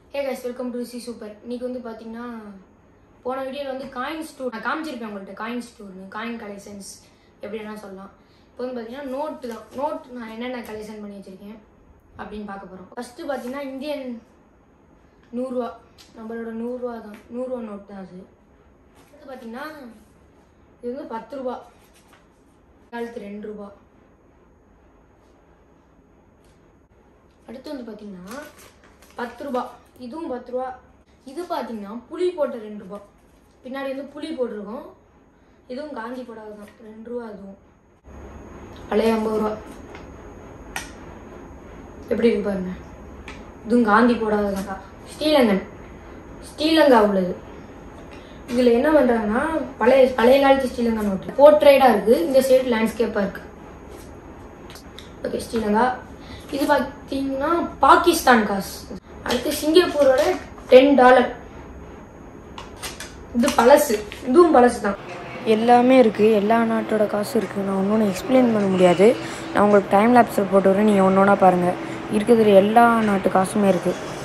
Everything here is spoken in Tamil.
ஹே கைஸ் வெல்கம் டு சி சூப்பர் இன்னைக்கு வந்து பார்த்தீங்கன்னா போன வீடியோவில் வந்து காயின் ஸ்டோர் நான் காமிச்சிருப்பேன் உங்கள்கிட்ட காயின் ஸ்டோர்னு காயின் கலெக்ஷன்ஸ் எப்படி வேணால் சொல்லலாம் இப்போ வந்து பார்த்தீங்கன்னா நோட்டு தான் நோட் நான் என்னென்ன கலெக்ஷன் பண்ணி வச்சுருக்கேன் அப்படின்னு பார்க்க போகிறோம் ஃபஸ்ட்டு பார்த்தீங்கன்னா இந்தியன் நூறுரூவா நம்மளோட நூறுரூவா தான் நூறுரூவா நோட் தான் அது அடுத்து பார்த்தீங்கன்னா இது வந்து பத்து ரூபா காலத்து ரெண்டு ரூபா அடுத்து வந்து பார்த்தீங்கன்னா பத்து ரூபா இதுவும் பத்து ரூபா இது பார்த்தீங்கன்னா புளி போட்ட ரெண்டு ரூபா பின்னாடி வந்து புளி போட்டிருக்கோம் இதுவும் காந்தி போடாது தான் ரெண்டு ரூபா அதுவும் பழைய ஐம்பது ரூபா எப்படி இருக்கு பாருங்க இதுவும் காந்தி போடாது தான் ஸ்ரீலங்கன் ஸ்ரீலங்கா உள்ளது இதுல என்ன பண்றாங்கன்னா பழைய பழைய காலத்து ஸ்ரீலங்கா நோட்டு போர்ட்ரேடா இருக்கு இந்த சைடு லேண்ட்ஸ்கேப்பா இருக்கு ஓகே ஸ்ரீலங்கா இது பார்த்தீங்கன்னா பாகிஸ்தான் காசு அடுத்து சிங்கப்பூரோட டென் டாலர் இது பழசு இதுவும் பழசு தான் எல்லாமே இருக்குது எல்லா நாட்டோட காசும் இருக்குது நான் ஒன்று எக்ஸ்பிளைன் பண்ண முடியாது நான் உங்களுக்கு டைம் லேப்ஸில் போட்டு வரேன் நீங்கள் ஒன்று ஒன்றா பாருங்கள் இருக்கிறதுல எல்லா நாட்டு காசுமே இருக்குது